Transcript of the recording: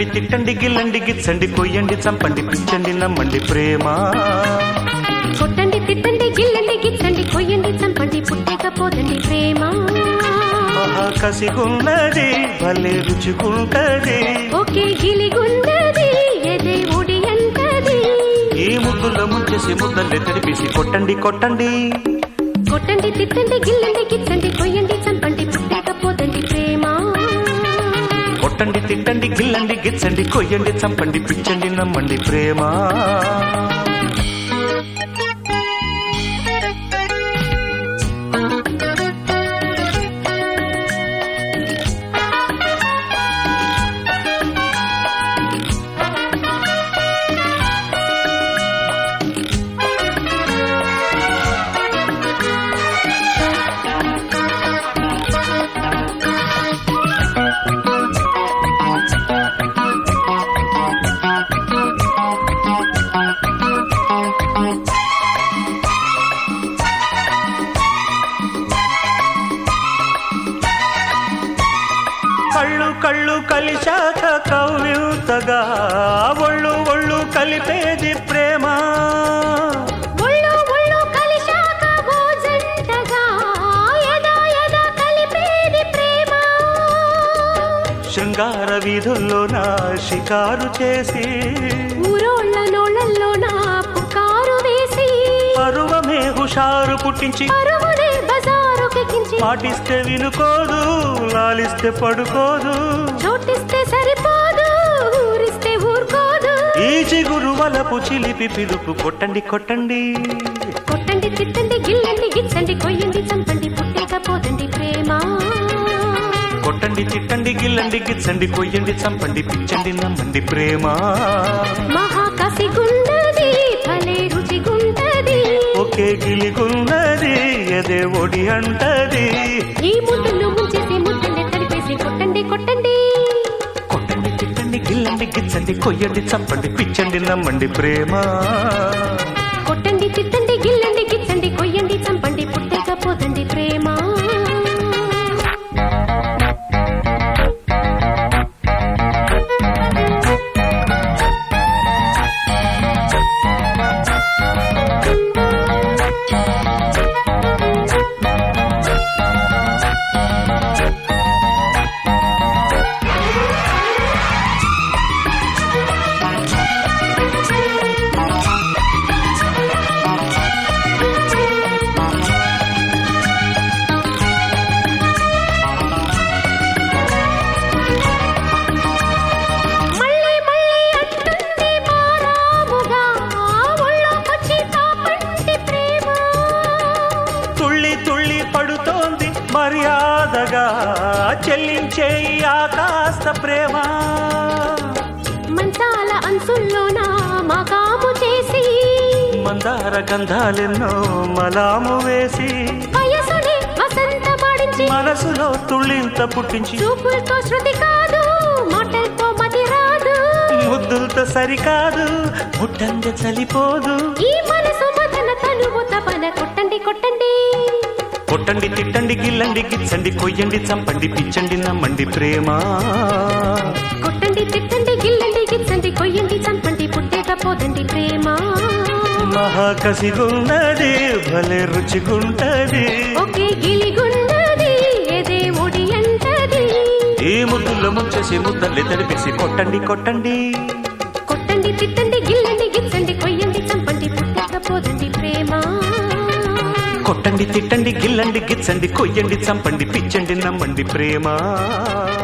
కొట్టండి తిట్టండి గిల్లండి గిచ్చండి కొయ్యండి చంపండి పిచ్చండి నమ్మండి ప్రేమ కొట్టండి తిట్టండి గిల్లండి గిచ్చండి కొయ్యండి చంపండి పుట్టకపోదండి ప్రేమ మహా కసిగున్నది భలే రుచిగుంటది ఒకే గిలిగున్నది ఎదే ఒడి ఎంతది ఈ ముద్దులో ముంచేసి ముద్దల్ని తెరిపేసి కొట్టండి కొట్టండి కొట్టండి తిట్టండి గిల్లండి గిచ్చండి కొయ్యండి చంపండి పుట్టకపోదండి ప్రేమ కొట్టండి తిట్టండి గిల్లండి గిచ్చండి కొయ్యండి చంపండి పిచ్చండి నమ్మండి ప్రేమ కళ్ళు కళ్ళు కలిశాక కవ్యూతగా ఒళ్ళు ఒళ్ళు కలిపేది ప్రేమ ఒళ్ళు ఒళ్ళు కలిశాక ఓ జంటగా ఎదా ఎదా కలిపేది ప్రేమ శృంగార వీధుల్లో నా షికారు చేసి ఊరోళ్ళ నోళ్ళల్లో నా పుకారు వేసి పరువమే హుషారు పుట్టించి పరువునే బజారు కెక్కించి పాటిస్తే వినుకోదు లాలిస్తే పడుకోదు చోటిస్తే సరిపోదు ఊరిస్తే ఊరుకోదు ఈ చిగురు వలపు చిలిపి పిలుపు కొట్టండి కొట్టండి కొట్టండి తిట్టండి గిల్లండి గిచ్చండి కొయ్యండి చంపండి పుట్టకపోదండి ప్రేమ కొట్టండి తిట్టండి గిల్లండి గిచ్చండి కొయ్యండి చంపండి పిచ్చండి నమ్మండి ప్రేమ మహాకసి గుండది భలే రుచి గుంటది ఒకే గిలిగున్నది ఎదే ఒడి అంటది ఈ ముద్దులు ముంచేసి ముద్దల్ని తడిపేసి కొట్టండి కొట్టండి కొట్టండి తిట్టండి గిల్లండి గిచ్చండి కొయ్యండి చంపండి పిచ్చండి నమ్మండి ప్రేమ కొట్టండి తిట్టండి గిల్లండి గిచ్చండి కొయ్యండి చంపండి పుట్టకపోదండి ప్రేమ మళ్ళీ మళ్ళీ అంటుంది మారాముగా ఒళ్ళోకొచ్చి తాపంటి ప్రేమ తుళ్ళి తుళ్ళి పడుతోంది మర్యాదగా చెల్లించే ఈ ఆకాశ ప్రేమ మంచాల అంచుల్లోన మగాము చేసి మందార గంధాలెన్నో మలాము వేసి వయసుని వసంతమాడించి మనసులో తుళ్ళింత పుట్టించి చూపులతో శృతి కాదు మాటలతో మతి రాదు ముద్దులతో సరికాదు ముట్టంద చలిపోదు ఈ మనసు మదన తనువు తపన కొట్టండి కొట్టండి కొట్టండి తిట్టండి గిల్లండి గిచ్చండి కొయ్యండి చంపండి పిచ్చండి నమ్మండి ప్రేమ కొట్టండి తిట్టండి గిల్లండి గిచ్చండి కొయ్యండి చంపండి పుట్టకపోదండి ప్రేమ మహాకసిగున్నది భలే రుచిగుంటది ఒకే గిలిగున్నది ఎదే ఒడి అంటది ఈ ముద్దుల్లో ముంచేసి ముద్దల్ని తడిపేసి కొట్టండి కొట్టండి కొట్టండి తిట్టండి గిల్లండి గిచ్చండి కొయ్యండి చంపండి పుట్టకపోదండి ప్రేమ కొట్టండి తిట్టండి గిల్లండి గిచ్చండి కొయ్యండి చంపండి పిచ్చండి నమ్మండి ప్రేమ